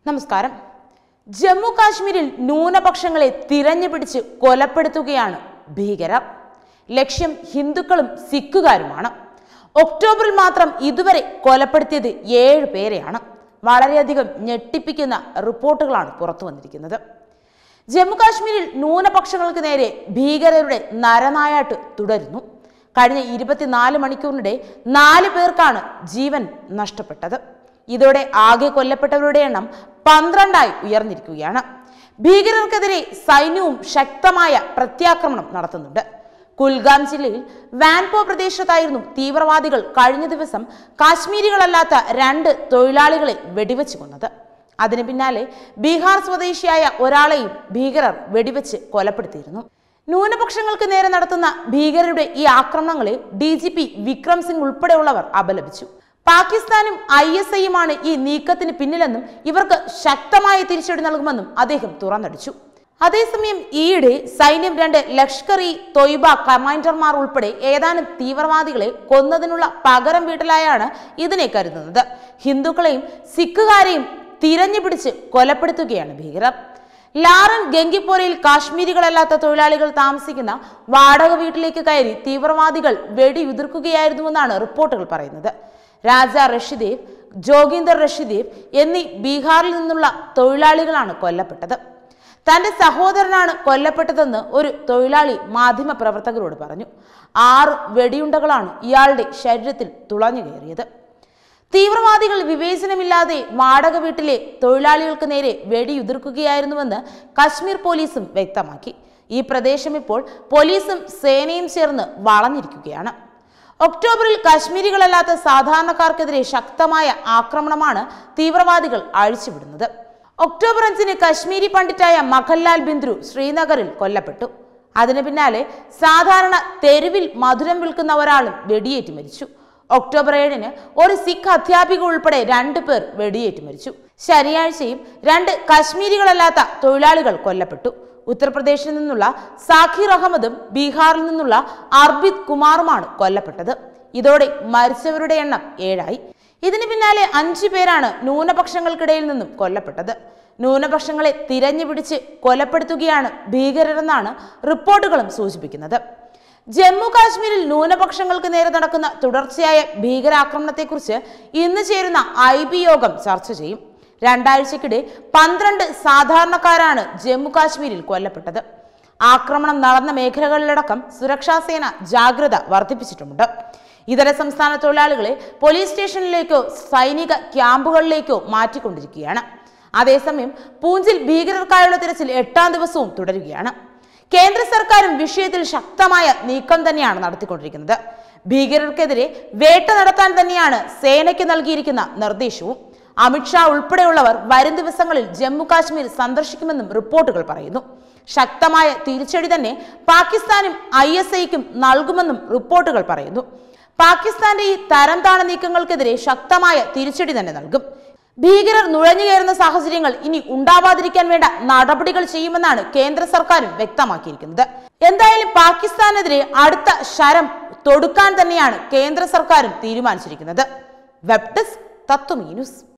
നമസ്കാരം ജമ്മു കാശ്മീരിൽ ന്യൂനപക്ഷങ്ങളെ തിരഞ്ഞുപിടിച്ച് കൊലപ്പെടുത്തുകയാണ് ഭീകരർ ലക്ഷ്യം ഹിന്ദുക്കളും സിഖുകാരുമാണ് ഒക്ടോബറിൽ മാത്രം ഇതുവരെ കൊലപ്പെടുത്തിയത് ഏഴ് പേരെയാണ് വളരെയധികം ഞെട്ടിപ്പിക്കുന്ന റിപ്പോർട്ടുകളാണ് പുറത്തു വന്നിരിക്കുന്നത് ജമ്മു കാശ്മീരിൽ ന്യൂനപക്ഷങ്ങൾക്ക് നേരെ ഭീകരരുടെ നരനായാട്ട് തുടരുന്നു കഴിഞ്ഞ ഇരുപത്തിനാല് മണിക്കൂറിനിടെ നാല് പേർക്കാണ് ജീവൻ നഷ്ടപ്പെട്ടത് ഇതോടെ ആകെ കൊല്ലപ്പെട്ടവരുടെ എണ്ണം പന്ത്രണ്ടായി ഉയർന്നിരിക്കുകയാണ് ഭീകരർക്കെതിരെ സൈന്യവും ശക്തമായ പ്രത്യാക്രമണം നടത്തുന്നുണ്ട് കുൽഗാം ജില്ലയിൽ വാൻപോ പ്രദേശത്തായിരുന്നു തീവ്രവാദികൾ കഴിഞ്ഞ ദിവസം കാശ്മീരികളല്ലാത്ത രണ്ട് തൊഴിലാളികളെ വെടിവെച്ച് കൊന്നത് അതിന് പിന്നാലെ ബീഹാർ സ്വദേശിയായ ഒരാളെയും ഭീകരർ വെടിവെച്ച് കൊലപ്പെടുത്തിയിരുന്നു ന്യൂനപക്ഷങ്ങൾക്ക് നേരെ നടത്തുന്ന ഭീകരരുടെ ഈ ആക്രമണങ്ങളെ D G P Vikram Singh ഉൾപ്പെടെയുള്ളവർ അപലപിച്ചു പാകിസ്ഥാനും ഐ എസ് ഐയുമാണ് ഈ നീക്കത്തിന് പിന്നിലെന്നും ഇവർക്ക് ശക്തമായ തിരിച്ചടി നൽകുമെന്നും അദ്ദേഹം തുറന്നടിച്ചു അതേസമയം ഈയിടെ സൈന്യം രണ്ട് ലഷ്കർ ഇ തൊയ്ബ കമാൻഡർമാർ ഉൾപ്പെടെ ഏതാനും തീവ്രവാദികളെ കൊന്നതിനുള്ള പകരം വീട്ടലായാണ് ഇതിനെ കരുതുന്നത് ഹിന്ദുക്കളെയും സിഖുകാരെയും തിരഞ്ഞു പിടിച്ച് കൊലപ്പെടുത്തുകയാണ് ഭീകരർ ലാറൻ ഗംഗിപ്പോരയിൽ കാശ്മീരികളല്ലാത്ത തൊഴിലാളികൾ താമസിക്കുന്ന വാടക വീട്ടിലേക്ക് കയറി തീവ്രവാദികൾ വെടിയുതിർക്കുകയായിരുന്നുവെന്നാണ് റിപ്പോർട്ടുകൾ പറയുന്നത് രാജ റഷിദേവ് ജോഗീന്ദർ റഷിദേവ് എന്നീ ബീഹാറിൽ നിന്നുള്ള തൊഴിലാളികളാണ് കൊല്ലപ്പെട്ടത് തന്റെ സഹോദരനാണ് കൊല്ലപ്പെട്ടതെന്ന് ഒരു തൊഴിലാളി മാധ്യമ പ്രവർത്തകരോട് പറഞ്ഞു ആറ് വെടിയുണ്ടകളാണ് ഇയാളുടെ ശരീരത്തിൽ തുളഞ്ഞു കയറിയത് തീവ്രവാദികൾ വിവേചനമില്ലാതെ വാടക വീട്ടിലെ തൊഴിലാളികൾക്ക് നേരെ വെടിയുതിർക്കുകയായിരുന്നുവെന്ന് കശ്മീർ പോലീസും വ്യക്തമാക്കി ഈ പ്രദേശം ഇപ്പോൾ പോലീസും സേനയും ചേർന്ന് വളഞ്ഞിരിക്കുകയാണ് ഒക്ടോബറിൽ കശ്മീരികളല്ലാത്ത സാധാരണക്കാർക്കെതിരെ ശക്തമായ ആക്രമണമാണ് തീവ്രവാദികൾ അഴിച്ചുവിടുന്നത് ഒക്ടോബർ അഞ്ചിന് കശ്മീരി പണ്ഡിറ്റായ മഖൻലാൽ ബിന്ദ്രു ശ്രീനഗറിൽ കൊല്ലപ്പെട്ടു അതിനു പിന്നാലെ സാധാരണ തെരുവിൽ മധുരം വിൽക്കുന്ന ഒരാളും വെടിയേറ്റ് മരിച്ചു ഒക്ടോബർ ഏഴിന് ഒരു സിഖ് അധ്യാപിക ഉൾപ്പെടെ രണ്ടു പേർ വെടിയേറ്റ് മരിച്ചു ശനിയാഴ്ചയും രണ്ട് കശ്മീരികളല്ലാത്ത തൊഴിലാളികൾ കൊല്ലപ്പെട്ടു ഉത്തർപ്രദേശിൽ നിന്നുള്ള സാഖിർ അഹമ്മദും ബീഹാറിൽ നിന്നുള്ള അർബിത് കുമാറുമാണ് കൊല്ലപ്പെട്ടത് ഇതോടെ മരിച്ചവരുടെ എണ്ണം ഏഴായി ഇതിന് പിന്നാലെ അഞ്ചു പേരാണ് ന്യൂനപക്ഷങ്ങൾക്കിടയിൽ നിന്നും കൊല്ലപ്പെട്ടത് ന്യൂനപക്ഷങ്ങളെ തിരഞ്ഞുപിടിച്ച് കൊലപ്പെടുത്തുകയാണ് ഭീകരരെന്നാണ് റിപ്പോർട്ടുകളും സൂചിപ്പിക്കുന്നത് ജമ്മു കാശ്മീരിൽ ന്യൂനപക്ഷങ്ങൾക്ക് നേരെ നടക്കുന്ന തുടർച്ചയായ ഭീകരാക്രമണത്തെക്കുറിച്ച് ഇന്ന് ചേരുന്ന ഐ ബി യോഗം ചർച്ച ചെയ്യും രണ്ടാഴ്ചക്കിടെ പന്ത്രണ്ട് സാധാരണക്കാരാണ് ജമ്മു കാശ്മീരിൽ കൊല്ലപ്പെട്ടത് ആക്രമണം നടന്ന മേഖലകളിലടക്കം സുരക്ഷാ സേന ജാഗ്രത വർദ്ധിപ്പിച്ചിട്ടുമുണ്ട് ഇതര സംസ്ഥാന തൊഴിലാളികളെ പോലീസ് സ്റ്റേഷനിലേക്കോ സൈനിക ക്യാമ്പുകളിലേക്കോ മാറ്റിക്കൊണ്ടിരിക്കുകയാണ് അതേസമയം പൂഞ്ചിൽ ഭീകരർക്കായുള്ള തിരച്ചിൽ എട്ടാം ദിവസവും തുടരുകയാണ് കേന്ദ്ര സർക്കാരും വിഷയത്തിൽ ശക്തമായ നീക്കം തന്നെയാണ് നടത്തിക്കൊണ്ടിരിക്കുന്നത് ഭീകരർക്കെതിരെ വേട്ട നടത്താൻ തന്നെയാണ് സേനയ്ക്ക് നൽകിയിരിക്കുന്ന നിർദ്ദേശവും അമിത്ഷാ ഉൾപ്പെടെയുള്ളവർ വരും ദിവസങ്ങളിൽ ജമ്മു കാശ്മീർ സന്ദർശിക്കുമെന്നും റിപ്പോർട്ടുകൾ പറയുന്നു ശക്തമായ തിരിച്ചടി തന്നെ പാകിസ്ഥാനും ഐ എസ് ഐക്കും നൽകുമെന്നും റിപ്പോർട്ടുകൾ പറയുന്നു പാകിസ്ഥാന്റെ ഈ തരം താണ നീക്കങ്ങൾക്കെതിരെ ശക്തമായ തിരിച്ചടി തന്നെ നൽകും ഭീകരർ നുഴഞ്ഞു കയറുന്ന സാഹചര്യങ്ങൾ ഇനി ഉണ്ടാവാതിരിക്കാൻ വേണ്ട നടപടികൾ ചെയ്യുമെന്നാണ് കേന്ദ്ര സർക്കാരും വ്യക്തമാക്കിയിരിക്കുന്നത് എന്തായാലും പാകിസ്ഥാനെതിരെ അടുത്ത ശരം തൊടുക്കാൻ തന്നെയാണ് കേന്ദ്ര സർക്കാരും തീരുമാനിച്ചിരിക്കുന്നത് വെബ് ഡെസ്ക് തത്വമീ ന്യൂസ്